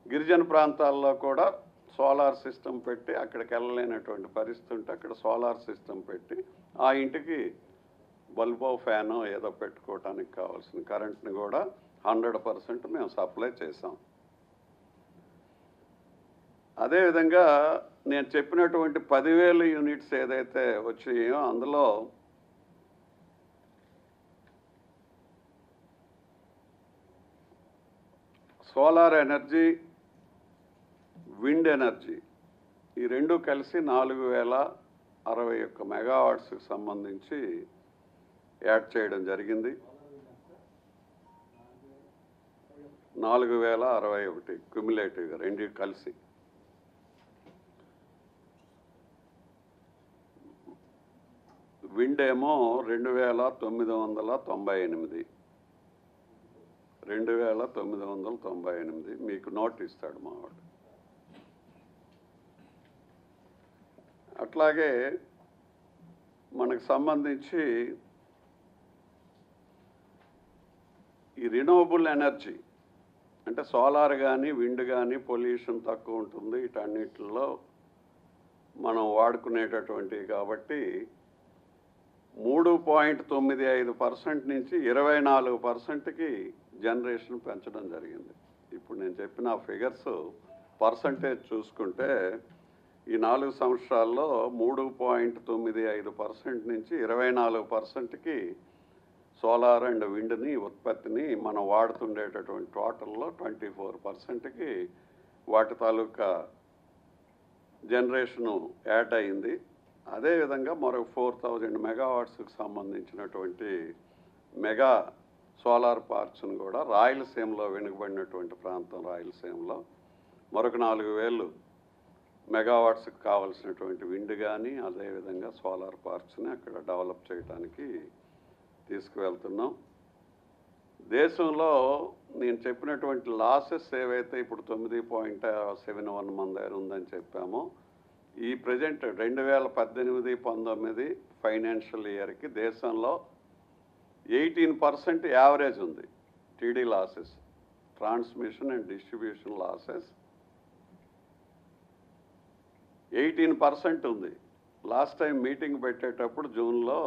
గిరిజన ప్రాంతాల్లో కూడా సోలార్ సిస్టమ్ పెట్టి అక్కడికి వెళ్ళలేనటువంటి పరిస్థితి ఉంటే అక్కడ సోలార్ సిస్టమ్ పెట్టి ఆ ఇంటికి బల్బో ఫ్యాను ఏదో పెట్టుకోవటానికి కావాల్సిన కరెంట్ని కూడా హండ్రెడ్ పర్సెంట్ మేము సప్లై చేసాం అదేవిధంగా నేను చెప్పినటువంటి పదివేల యూనిట్స్ ఏదైతే వచ్చాయో అందులో సోలార్ ఎనర్జీ విండ్ ఎనర్జీ ఈ రెండు కలిసి నాలుగు వేల అరవై ఒక్క మెగావాట్స్కి సంబంధించి యాడ్ చేయడం జరిగింది నాలుగు వేల అరవై ఒకటి క్యుములేటివ్గా రెండు కలిసి విండ్ ఏమో రెండు వేల తొమ్మిది వందల తొంభై ఎనిమిది రెండు వేల తొమ్మిది వందల తొంభై ఎనిమిది మీకు నోట్ ఇస్తాడు మావాడు అట్లాగే మనకు సంబంధించి ఈ రినోవబుల్ ఎనర్జీ అంటే సోలార్ కానీ విండ్ కానీ పొల్యూషన్ తక్కువ ఉంటుంది వీటన్నిటిలో మనం వాడుకునేటటువంటివి కాబట్టి మూడు పాయింట్ తొమ్మిది ఐదు పర్సెంట్ నుంచి ఇరవై నాలుగు పర్సెంట్కి జనరేషన్ పెంచడం జరిగింది ఇప్పుడు నేను చెప్పిన ఫిగర్స్ పర్సంటేజ్ చూసుకుంటే ఈ నాలుగు సంవత్సరాల్లో మూడు పాయింట్ తొమ్మిది ఐదు పర్సెంట్ నుంచి ఇరవై నాలుగు పర్సెంట్కి సోలార్ అండ్ విండ్ని ఉత్పత్తిని మనం వాడుతుండేటటువంటి టోటల్లో ట్వంటీ ఫోర్ పర్సెంట్కి వాటి తాలూకా జనరేషను యాడ్ అయింది అదేవిధంగా మరో ఫోర్ థౌజండ్ మెగావాట్స్కి సంబంధించినటువంటి మెగా సోలార్ పార్క్స్ను కూడా రాయలసీమలో వెనుకబడినటువంటి ప్రాంతం రాయలసీమలో మరొక నాలుగు వేలు మెగావాట్స్కి కావాల్సినటువంటి విండ్ కానీ అదేవిధంగా సోలార్ పార్క్స్ని అక్కడ డెవలప్ చేయడానికి తీసుకువెళ్తున్నాం దేశంలో నేను చెప్పినటువంటి లాసెస్ ఏవైతే ఇప్పుడు తొమ్మిది పాయింట్ సెవెన్ వన్ మన దగ్గర ఉందని చెప్పామో ఈ ప్రజెంట్ రెండు వేల పద్దెనిమిది పంతొమ్మిది ఫైనాన్షియల్ ఇయర్కి దేశంలో ఎయిటీన్ పర్సెంట్ యావరేజ్ ఉంది TD losses transmission and distribution losses eighteen percent ఉంది లాస్ట్ టైం మీటింగ్ పెట్టేటప్పుడు జూన్లో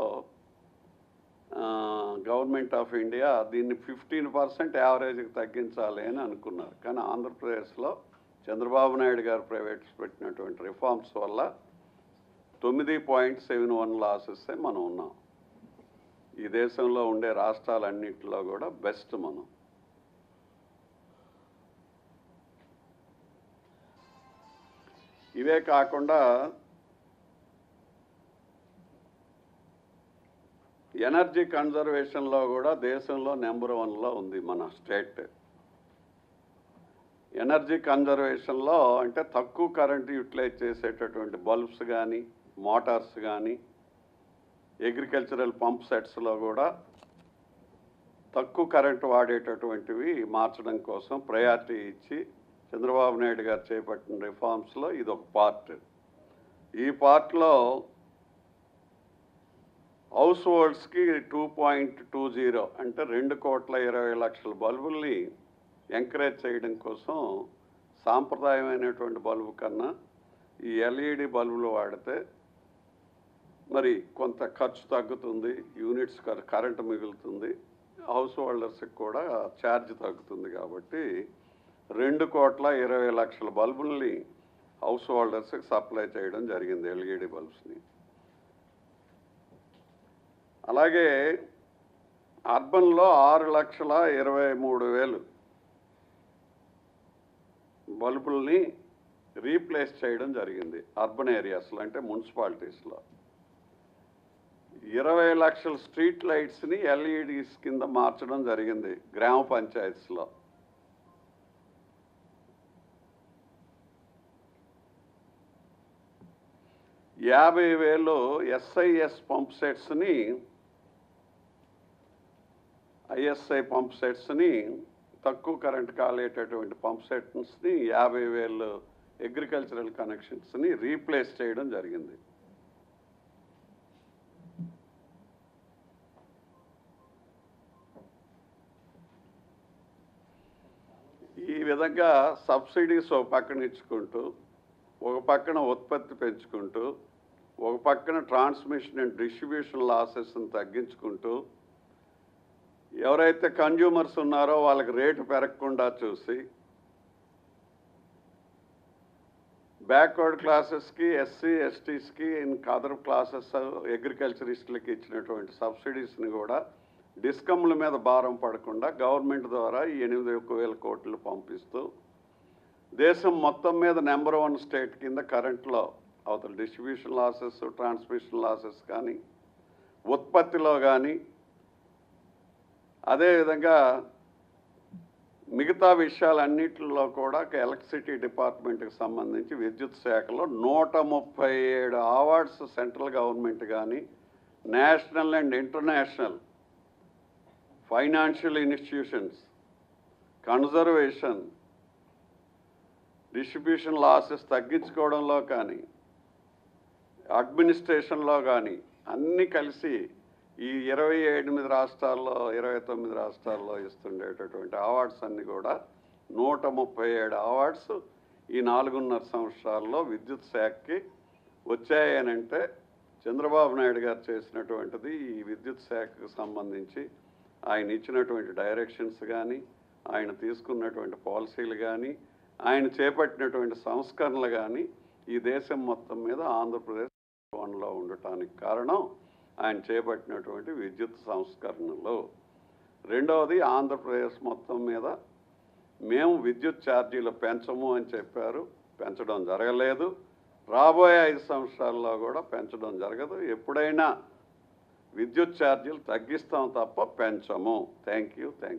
గవర్నమెంట్ ఆఫ్ ఇండియా దీన్ని ఫిఫ్టీన్ పర్సెంట్ యావరేజ్కి తగ్గించాలి అని అనుకున్నారు కానీ ఆంధ్రప్రదేశ్లో చంద్రబాబు నాయుడు గారు ప్రైవేట్స్ పెట్టినటువంటి రిఫార్మ్స్ వల్ల తొమ్మిది పాయింట్ సెవెన్ వన్ లాసెస్ మనం ఉన్నాం ఈ దేశంలో ఉండే రాష్ట్రాలన్నింటిలో కూడా బెస్ట్ మనం ఇవే కాకుండా ఎనర్జీ కన్జర్వేషన్లో కూడా దేశంలో నెంబర్ వన్లో ఉంది మన స్టేట్ ఎనర్జీ కన్జర్వేషన్లో అంటే తక్కువ కరెంట్ యూటిలైజ్ చేసేటటువంటి బల్బ్స్ కానీ మోటార్స్ కానీ అగ్రికల్చరల్ పంప్ సెట్స్లో కూడా తక్కువ కరెంటు వాడేటటువంటివి మార్చడం కోసం ప్రయారిటీ ఇచ్చి చంద్రబాబు నాయుడు గారు చేపట్టిన రిఫార్మ్స్లో ఇది ఒక పార్ట్ ఈ పార్ట్లో హౌస్ హోల్డ్స్కి టూ పాయింట్ టూ జీరో అంటే రెండు కోట్ల ఇరవై లక్షల బల్బుల్ని ఎంకరేజ్ చేయడం కోసం సాంప్రదాయమైనటువంటి బల్బు కన్నా ఈ ఎల్ఈడి బల్బులు వాడితే మరి కొంత ఖర్చు తగ్గుతుంది యూనిట్స్ కర- కరెంటు మిగులుతుంది హౌస్ హోల్డర్స్కి కూడా ఛార్జ్ తగ్గుతుంది కాబట్టి రెండు కోట్ల ఇరవై లక్షల బల్బుల్ని హౌస్ హోల్డర్స్కి సప్లై చేయడం జరిగింది ఎల్ఈడి బల్బ్స్ని అలాగే అర్బన్లో ఆరు లక్షల ఇరవై మూడు వేలు బల్బుల్ని రీప్లేస్ చేయడం జరిగింది అర్బన్ ఏరియాస్లో అంటే మున్సిపాలిటీస్లో ఇరవై లక్షల స్ట్రీట్ లైట్స్ని ఎల్ఈడిస్ కింద మార్చడం జరిగింది గ్రామ పంచాయత్స్లో యాభై వేలు ఎస్ఐఎస్ పంప్ సెట్స్ని ఐఎస్ఐ పంప్ సెట్స్ని తక్కువ కరెంట్ కాలేటటువంటి పంప్ సెట్స్ని యాభై వేలు అగ్రికల్చరల్ కనెక్షన్స్ని రీప్లేస్ చేయడం జరిగింది ఈ ఈ విధంగా సబ్సిడీస్ ఒక పక్కన ఇచ్చుకుంటూ ఒక పక్కన ఉత్పత్తి పెంచుకుంటూ ఒక పక్కన ట్రాన్స్మిషన్ అండ్ డిస్ట్రిబ్యూషన్ లాసెస్ని తగ్గించుకుంటూ ఎవరైతే కన్జ్యూమర్స్ ఉన్నారో వాళ్ళకి రేటు పెరగకుండా చూసి బ్యాక్వర్డ్ క్లాసెస్కి ఎస్సీ ఎస్టీస్కి ఇంకా అదర్ క్లాసెస్ అగ్రికల్చరిస్టులకి ఇచ్చినటువంటి సబ్సిడీస్ని కూడా డిస్కమ్ల మీద భారం పడకుండా గవర్నమెంట్ ద్వారా ఈ ఎనిమిది ఒక వేల కోట్లు పంపిస్తూ దేశం మొత్తం మీద నెంబర్ వన్ స్టేట్ కింద కరెంట్లో అవతల డిస్ట్రిబ్యూషన్ లాసెస్ ట్రాన్స్మిషన్ లాసెస్ కానీ ఉత్పత్తిలో కానీ అదేవిధంగా మిగతా విషయాలన్నిటిలో కూడా ఎలక్ట్రిసిటీ డిపార్ట్మెంట్కి సంబంధించి విద్యుత్ శాఖలో నూట ముప్పై ఏడు అవార్డ్స్ సెంట్రల్ గవర్నమెంట్ కానీ national and international financial institutions conservation distribution losses తగ్గించుకోవడంలో కానీ అడ్మినిస్ట్రేషన్లో కానీ అన్నీ కలిసి ఈ ఇరవై ఎనిమిది రాష్ట్రాల్లో ఇరవై తొమ్మిది రాష్ట్రాల్లో ఇస్తుండేటటువంటి అవార్డ్స్ అన్నీ కూడా నూట ముప్పై ఏడు అవార్డ్స్ ఈ నాలుగున్నర సంవత్సరాల్లో విద్యుత్ శాఖకి వచ్చాయనంటే చంద్రబాబు నాయుడు గారు చేసినటువంటిది ఈ విద్యుత్ శాఖకు సంబంధించి ఆయన ఇచ్చినటువంటి డైరెక్షన్స్ కానీ ఆయన తీసుకున్నటువంటి పాలసీలు కానీ ఆయన చేపట్టినటువంటి సంస్కరణలు కానీ ఈ దేశం మొత్తం మీద ఆంధ్రప్రదేశ్ వన్లో ఉండటానికి కారణం ఆయన చేపట్టినటువంటి విద్యుత్ సంస్కరణలు రెండవది ఆంధ్రప్రదేశ్ మొత్తం మీద మేము విద్యుత్ ఛార్జీలు పెంచము అని చెప్పారు పెంచడం జరగలేదు రాబోయే ఐదు సంవత్సరాల్లో కూడా పెంచడం జరగదు ఎప్పుడైనా విద్యుత్ ఛార్జీలు తగ్గిస్తాం తప్ప పెంచము థ్యాంక్ యూ థ్యాంక్